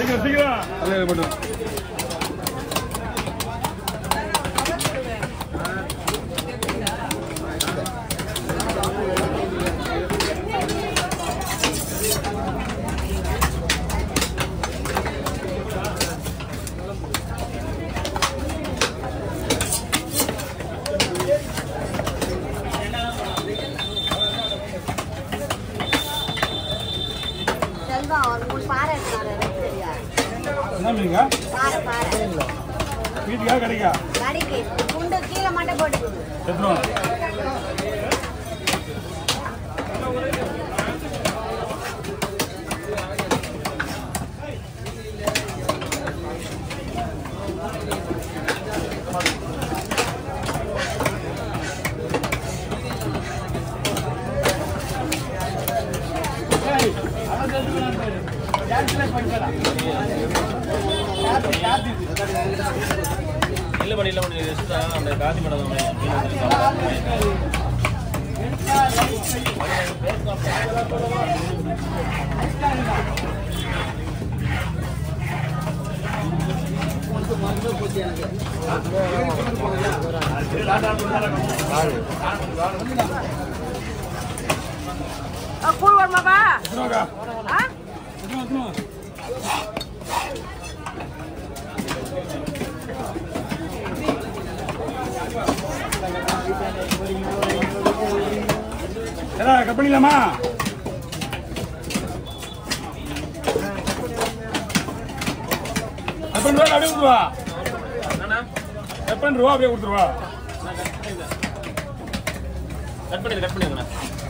சீக்கிரம் சீக்கிரம் அதே மட்டும் செல்வம் ஒரு மூணு பாறை எடுத்துனாரு ரைட் சரியா என்ன மீனுங்க பாறை பாறை வீட்டுக்கா கிடைக்கா கடைக்கு குண்டு கீழே மட்டும் போட்டு எத்தனை இல்ல பண்ணி இல்ல பண்ணி ரெஸ்ட் அந்த காந்தி மடம் மீன் வந்திருக்காங்க கூழ் வருமாப்பா எத்தனைக்கா ஆ எத்தனை எத்தனை ஏடா கட் பண்ணிடலாமா கட் பண்ணுவா அப்படியே கொடுத்துருவா என்னண்ணா கட் பண்ணிருவா அப்படியே கொடுத்துருவா கட் பண்ணிடு கட் பண்ணிடுங்கண்ணா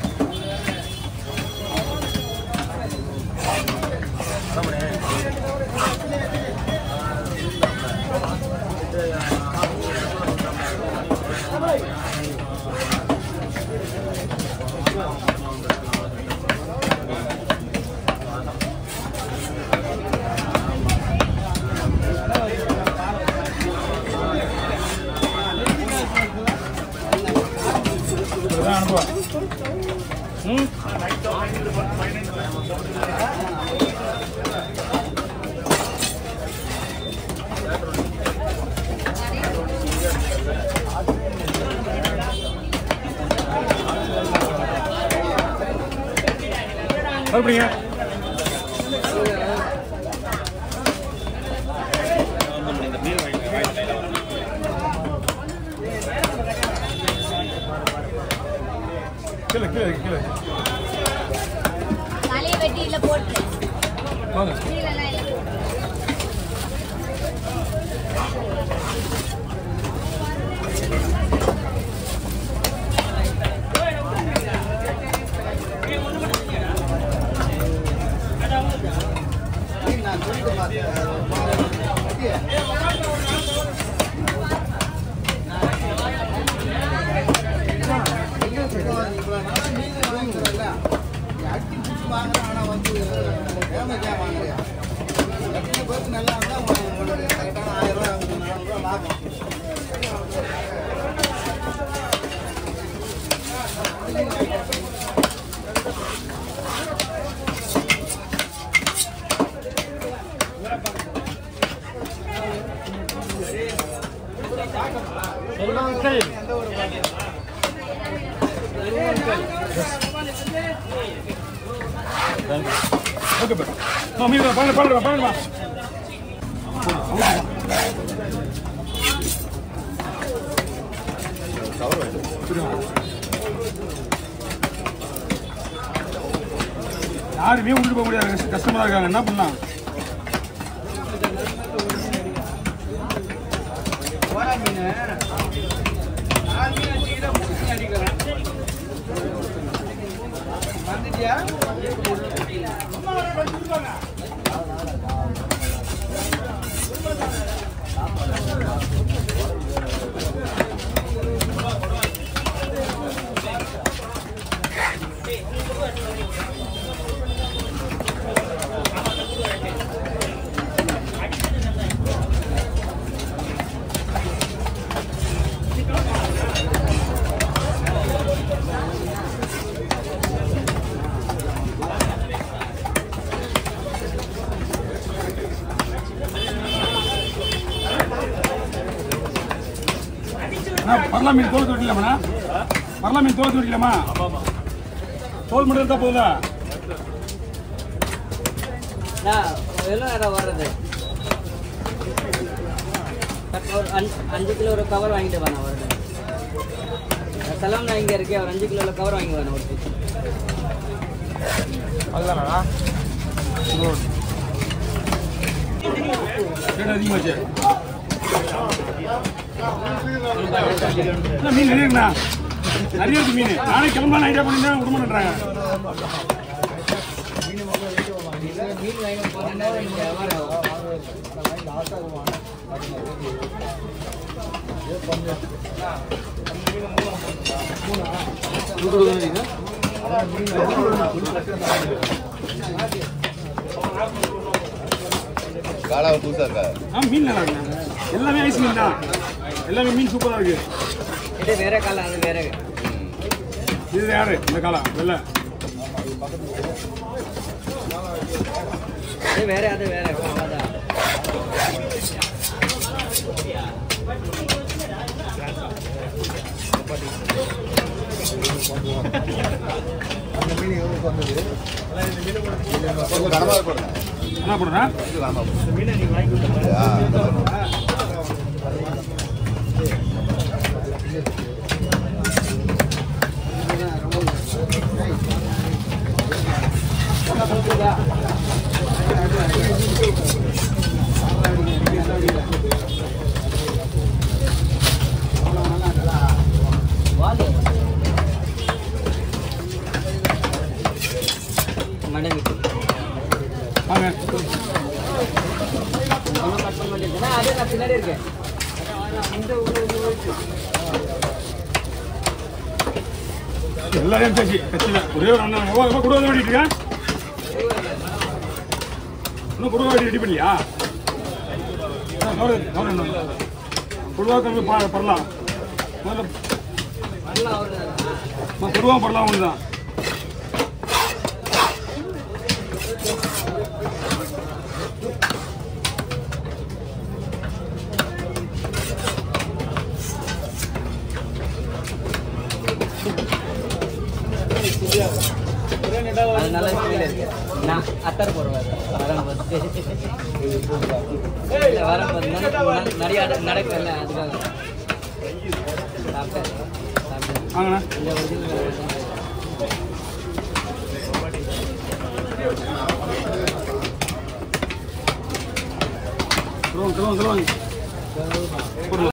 இதுதான் அனுப்புவா ம் மறுபடிங்க இந்த மீன் வாங்கி வாங்கி கையில வரணும் கீழே கீழே கீழே தலையை வெட்டி இல்ல போட்டு வாங்க கீழெல்லாம் இல்ல போட்டு ஓகே பா மா மீன் பண்ணு பண்ணுறா பண்ணுமா யாருமே விட்டுட்டு போக முடியாது கஷ்டமா இருக்காங்க என்ன பண்ணா பரலா மீன் தோல் தொட்டிக்கலாமா பரலா மீன் தோல் தொட்டிக்கலாமா தோல் மட்டும் இருந்தா போதா நான் எவ்வளோ நேரம் வர்றது ஒரு அஞ்சு அஞ்சு கிலோ ஒரு கவர் வாங்கிட்டு வரேன் வருது சலாம் நான் இங்கே இருக்கேன் ஒரு அஞ்சு கிலோ கவர் வாங்கி வரேன் ஒரு piece. ரேட் அதிகமாச்சு என்ன மீன் நிறைய இருக்குண்ணா நிறைய இருக்கு மீன் நானே கிளம்பலாம் ஐடியா பண்ணிருந்தேன் விட மாட்டேன்றாங்க மீன் வாங்கி போனேன்னா இங்கே வியாபாரம் ஆகும். காலாவை புதுசா இருக்கா ஆ மீன் நல்லா இருக்குண்ணா எல்லாமே ஐஸ் மீன் தான் எல்லாமே மீன் சூப்பராக இருக்கு இது வேற காலம் அது வேற இது யாரு இந்த காலம் வெள்ளை அது வேற அது வேற அவ்வளோதான் கடமா போடுங்க என்ன பண்ணுறேன் இது கடமா போடுங்க ஆ, அந்த மாதிரி. வாலு மடங்கு வாங்க ஒன்றும் கட் பண்ண மாட்டேங்குது அதே நான் பின்னாடி இருக்கேன் இந்த உள்ள உள்ள போயிட்டு. எல்லாரையும் பேசி கட்சியில் ஒரே ஒரு அண்ணன் எவ்வளோ எவ்வளோ கொடுவா வேண்டிட்டு இருக்கேன் இன்னும் கொடுவா வேண்டி ரெடி பண்ணியா கொடுவா கம்மி பா பரலாம் முதல்ல நல்லா வருது கொடுவா பரலாம் ஒன்று தான் அது நல்லா கீழே இருக்கு நான் அத்தர் போடுவேன் வரும்போது இல்லை வரும்போது நட- நிறைய அட- நடக்கல அதுக்காக சாப்பிட்டேன் சாப்பிட்டேன் வாங்கண்ணா இந்த ஒரிஜினல் சொல்லுவாங்க சொல்லுவாங்க சொல்லுவாங்க